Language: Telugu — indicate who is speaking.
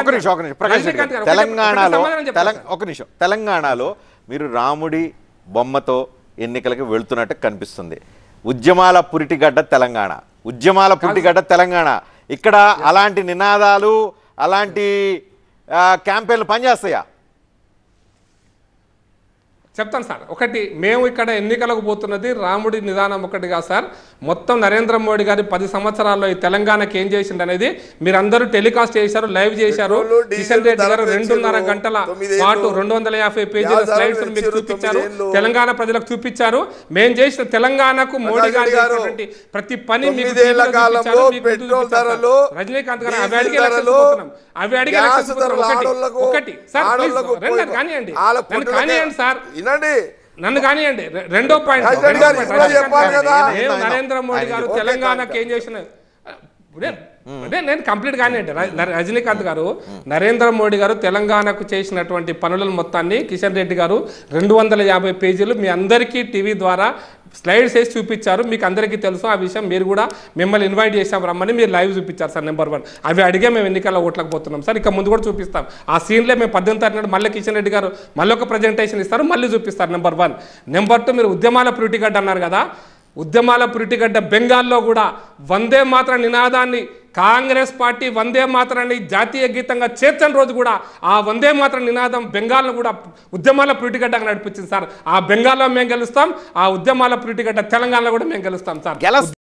Speaker 1: ఒక నిమిషం ఒక నిమిషం ప్రకాష్ రెడ్డి
Speaker 2: రజనీకాంత్
Speaker 1: గారు,
Speaker 2: గారు, ఒకటే-
Speaker 1: తెలంగాణలో
Speaker 2: ఒకటే సమాధానం చెప్తాను
Speaker 1: తెలం- ఒక నిమిషం తెలంగాణలో మీరు రాముడి బొమ్మతో ఎన్నికలకు వెళ్తున్నట్టు కనిపిస్తుంది ఉద్యమాల పురిటిగడ్డ తెలంగాణ ఉద్యమాల పురిటిగడ్డ తెలంగాణ ఇక్కడ అలాంటి నినాదాలు అలాంటి ఆ, క్యాంపెయిన్లు పనిచేస్తాయా
Speaker 2: చెప్తాను సార్ ఒకటి మేము ఇక్కడ ఎన్నికలకు పోతున్నది రాముడి నిదానం ఒకటి కాదు సార్ మొత్తం నరేంద్ర మోడీ గారి పది సంవత్సరాల్లో ఈ తెలంగాణకి ఏం చేసిండు అనేది మీరందరూ టెలికాస్ట్ చేశారు లైవ్ చేశారు
Speaker 3: పెట్రోలు, డీజిల్
Speaker 2: కిషన్ రెడ్డి గారు
Speaker 3: ధరలు
Speaker 2: రెండున్నర
Speaker 3: పెంచారు.
Speaker 2: గంటల
Speaker 3: తొమ్మిదేళ్ళు.
Speaker 2: పాటు రెండు వందల యాభై పేజీల
Speaker 3: గ్యాస్ ధరలు
Speaker 2: స్లైడ్స్ మీకు
Speaker 3: పెంచారు.
Speaker 2: చూపించారు
Speaker 3: తొమ్మిదేళ్ళు.
Speaker 2: తెలంగాణ ప్రజలకు చూపించారు మేము చేసిన తెలంగాణకు మోడీ గారు
Speaker 3: ప్రకాష్ గారు,
Speaker 2: చేసినటువంటి ప్రతి పని మీకు
Speaker 3: తొమ్మిదేళ్ల
Speaker 2: టీవీలో
Speaker 3: కాలంలో
Speaker 2: చూపించారు, మీకు
Speaker 3: పెట్రోల్
Speaker 2: చూపించారు సార్.
Speaker 3: ధరలు,
Speaker 2: రజనీకాంత్ గారు అవి
Speaker 3: డీజిల్
Speaker 2: అడిగే ఎలక్షన్స్
Speaker 3: ధరలు,
Speaker 2: పోతున్నాం అవి అడిగే
Speaker 3: గ్యాస్
Speaker 2: ఎలక్షన్స్ పోతున్నాం.
Speaker 3: ధరలు
Speaker 2: ఒకటి
Speaker 3: ఆడోళ్ళకు,
Speaker 2: ఒకటి సార్ ప్లీజ్
Speaker 3: ఆడోళ్ళకు
Speaker 2: రెండు
Speaker 3: పోయి-
Speaker 2: కానివ్వండి
Speaker 3: వాళ్ళ
Speaker 2: నన్ను
Speaker 3: పొట్టులకే-
Speaker 2: కానివ్వండి సార్
Speaker 3: వినండి
Speaker 2: నన్ను కానివ్వండి రె- రెండో పాయింట్
Speaker 3: రాజశేఖర్
Speaker 2: రెండో
Speaker 3: గారు
Speaker 2: పాయింట్.
Speaker 3: ఇప్పుడు
Speaker 2: రజనీకాంత్
Speaker 3: చెప్పాలి
Speaker 2: గారు,
Speaker 3: కదా.
Speaker 2: నేను
Speaker 1: ఆయన
Speaker 2: నరేంద్ర మోడీ
Speaker 1: ఆయన
Speaker 2: గారు
Speaker 3: ఓకే,
Speaker 2: తెలంగాణకి
Speaker 3: కాదు.
Speaker 2: ఏం చేసిన నేను- అంటే నేను కంప్లీట్ కానివ్వండి ర- ర- రజనీకాంత్ గారు నరేంద్ర మోడీ గారు తెలంగాణకు చేసినటువంటి పనులను మొత్తాన్ని కిషన్ రెడ్డి గారు రెండు వందల యాభై పేజీలు మీ అందరికీ టీవీ ద్వారా స్లైడ్స్ వేసి చూపించారు మీకు అందరికీ తెలుసు ఆ విషయం మీరు కూడా మిమ్మల్ని ఇన్వైట్ చేసాం రమ్మని మీరు లైవ్ చూపించారు సార్ నెంబర్ వన్ అవి అడిగే మేము ఎన్నికల్లో ఓట్లకు పోతున్నాం సార్ ఇక ముందు కూడా చూపిస్తాం ఆ సీన్లే మేము పద్దెనిమిది తారీఖు నాడు మళ్ళీ కిషన్ రెడ్డి గారు మళ్ళీ ఒక ప్రజెంటేషన్ ఇస్తారు మళ్ళీ చూపిస్తారు నెంబర్ వన్ నెంబర్ టూ మీరు ఉద్యమాల ప్యూరిటిగడ్డ అన్నారు కదా ఉద్యమాల పురిటిగడ్డ బెంగాల్లో కూడా వందే మాత్ర నినాదాన్ని కాంగ్రెస్ పార్టీ వందే మాత్రాన్ని జాతీయ గీతంగా చేర్చని రోజు కూడా ఆ వందే మాత్ర నినాదం బెంగాల్ను కూడా ఉద్యమాల పురిటిగడ్డగా నడిపించింది సార్ ఆ బెంగాల్లో మేము గెలుస్తాం ఆ ఉద్యమాల పురిటిగడ్డ తెలంగాణలో కూడా మేము గెలుస్తాం సార్
Speaker 1: గెలస్